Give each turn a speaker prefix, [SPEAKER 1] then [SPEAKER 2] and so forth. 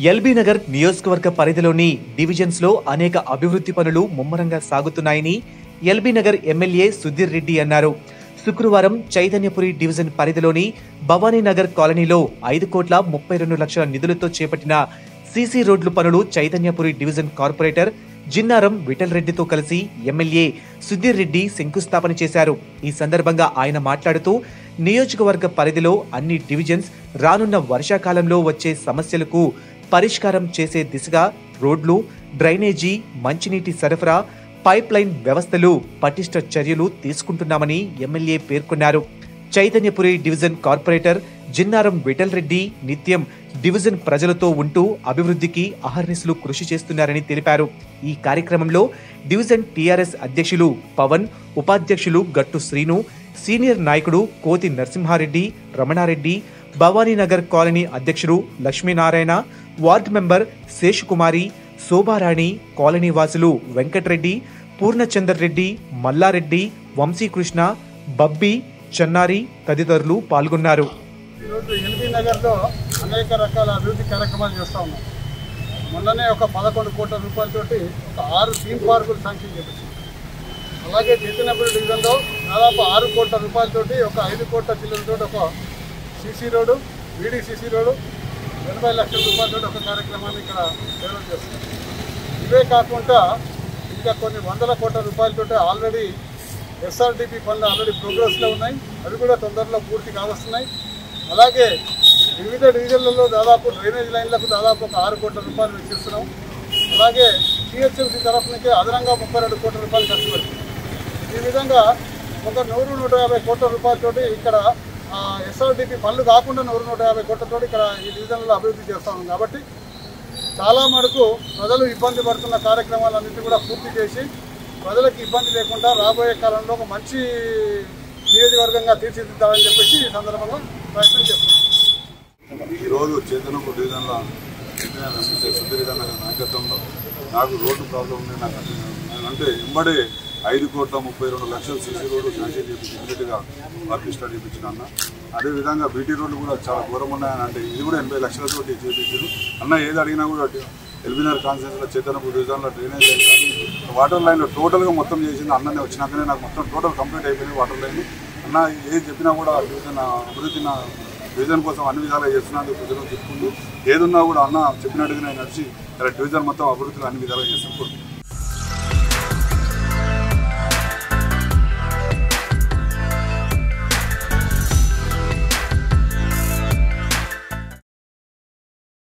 [SPEAKER 1] LB Nagar నియోజకవర్గ పరిధిలోని divisions లో అనేక అభివృద్ధి పనులు ముమ్మరంగా సాగుతున్నాయని ఎల్బీ నగర్ ఎమ్మెల్యే సుధీర్ రెడ్డి అన్నారు శుక్రవారం చైతన్యపురి డివిజన్ పరిధిలోని భవానీ నగర్ కాలనీలో ఐదు కోట్ల ముప్పై రెండు లక్షల నిధులతో చేపట్టిన సీసీ రోడ్లు పనులు చైతన్యపురి డివిజన్ కార్పొరేటర్ జిన్నారం విఠల్ రెడ్డితో కలిసి ఎమ్మెల్యే సుధీర్ రెడ్డి శంకుస్థాపన చేశారు ఈ సందర్భంగా ఆయన మాట్లాడుతూ నియోజకవర్గ పరిధిలో అన్ని డివిజన్స్ రానున్న వర్షాకాలంలో వచ్చే సమస్యలకు పరిష్కారం చేసే దిశగా రోడ్లు డ్రైనేజీ మంచినీటి సరఫరా పైప్ లైన్ వ్యవస్థలు పటిష్ట చర్యలు తీసుకుంటున్నామని ఎమ్మెల్యే పేర్కొన్నారు చైతన్యపురి డివిజన్ కార్పొరేటర్ జిన్నారం విఠల్ రెడ్డి నిత్యం డివిజన్ ప్రజలతో ఉంటూ అభివృద్ధికి అహర్నిశలు కృషి చేస్తున్నారని తెలిపారు ఈ కార్యక్రమంలో డివిజన్ టీఆర్ఎస్ అధ్యక్షులు పవన్ ఉపాధ్యక్షులు గట్టు శ్రీను సీనియర్ నాయకుడు కోతి నరసింహారెడ్డి రమణారెడ్డి భవానీనగర్ కాలనీ అధ్యక్షుడు Lakshminarayana ward member Seshakumari Shobharani colony వాసులు వెంకట్రెడ్డి పూర్ణచందర్ రెడ్డి మల్లారెడ్డి వంశీకృష్ణ బబ్బి చెన్నారి తదితరులు పాల్గొన్నారు
[SPEAKER 2] ఈరోజు ఎల్బీ నగర్లో అనేక రకాల అభివృద్ధి కార్యక్రమాలు చేస్తూ ఉన్నాం మొన్ననే ఒక పదకొండు కోట్ల రూపాయలతోటి ఒక ఆరు థీమ్ పార్కులు శాంక్షన్ చేపించాం అలాగే చైతన్యపురి డివిజన్లో దాదాపు ఆరు కోట్ల రూపాయలతోటి ఒక ఐదు కోట్ల చిల్లరతోటి ఒక CC road VD CC road ఎనభై లక్షల రూపాయలతో ఒక కార్యక్రమాన్ని ఇక్కడ డెవలప్ చేస్తున్నాం ఇవే కాకుండా ఇంకా కొన్ని వందల కోట్ల రూపాయలతోటి ఆల్రెడీ ఎస్ఆర్డిపి పనులు ఆల్రెడీ ప్రోగ్రెస్లో ఉన్నాయి అవి కూడా తొందరలో పూర్తి కావస్తున్నాయి అలాగే వివిధ డివిజన్లలో దాదాపు డ్రైనేజ్ లైన్లకు దాదాపు ఒక ఆరు కోట్ల రూపాయలు వెచ్చిస్తున్నాం అలాగే టీహెచ్ఎంసీ తరఫు నుంచి అదనంగా ముప్పై రెండు కోట్ల రూపాయలు ఖర్చు పెడుతున్నాం ఈ విధంగా ఒక నూరు నూట యాభై కోట్ల రూపాయలతోటి ఇక్కడ ఎస్ఆర్డిపి పనులు కాకుండా నూరు నూట యాభై కోట్లతోటి ఇక్కడ ఈ డివిజన్లో అభివృద్ధి చేస్తా ఉన్నాం కాబట్టి చాలా మటుకు ప్రజలు ఇబ్బంది పడుతున్న కార్యక్రమాలన్నింటినీ కూడా పూర్తి చేసి ప్రజలకు ఇబ్బంది లేకుండా రాబోయే కాలంలో ఒక మంచి నియోజకవర్గంగా తీర్చిదిద్దామని చెప్పేసి ఈ సందర్భంగా ప్రయత్నం చేస్తున్నాం
[SPEAKER 3] ఈరోజు చేతనపు డివిజన్లో ఇంజనీర్ ఎమ్మెల్యే సుధీర్ అన్న నాయకత్వంలో నాకు రోడ్డు ప్రాబ్లం ఉంది నాకు అంటే- అంటే ఎంబడే ఐదు కోట్ల ముప్పై రెండు లక్షలు సీసీ రోడ్డు శాంక్షన్ చేపించి ఇమీడియట్గా వర్క్ స్టార్ట్ చేయించిన అన్న అదేవిధంగా బీటీ రోడ్లు కూడా చాలా ఘోరం ఉన్నాయని అంటే ఇది కూడా ఎనభై లక్షలతో చేపించారు అన్న ఏది అడిగినా కూడా ఎల్బీనర్ కాన్సెన్స్లో చేతనపు డివిజన్లో డ్రైనేజ్ లైన్ కానీ వాటర్ లైన్లో టోటల్గా మొత్తం చేసింది అన్ననే వచ్చినాకనే నాకు మొత్తం టోటల్ కంప్లీట్ అయిపోయింది వాటర్ లైన్ అన్న ఏది చెప్పినా కూడా డివిజన్ అభివృద్ధి నా డివిజన్ కోసం అన్ని విధాలుగా చేస్తున్నందుకు ప్రజలు చెప్పుకుంటూ ఏదున్నా కూడా అన్న చెప్పినట్టుగా నేను నడిచి ఇలా డివిజన్ మొత్తం అభివృద్ధిలో అన్ని విధాలుగా చేస్తాను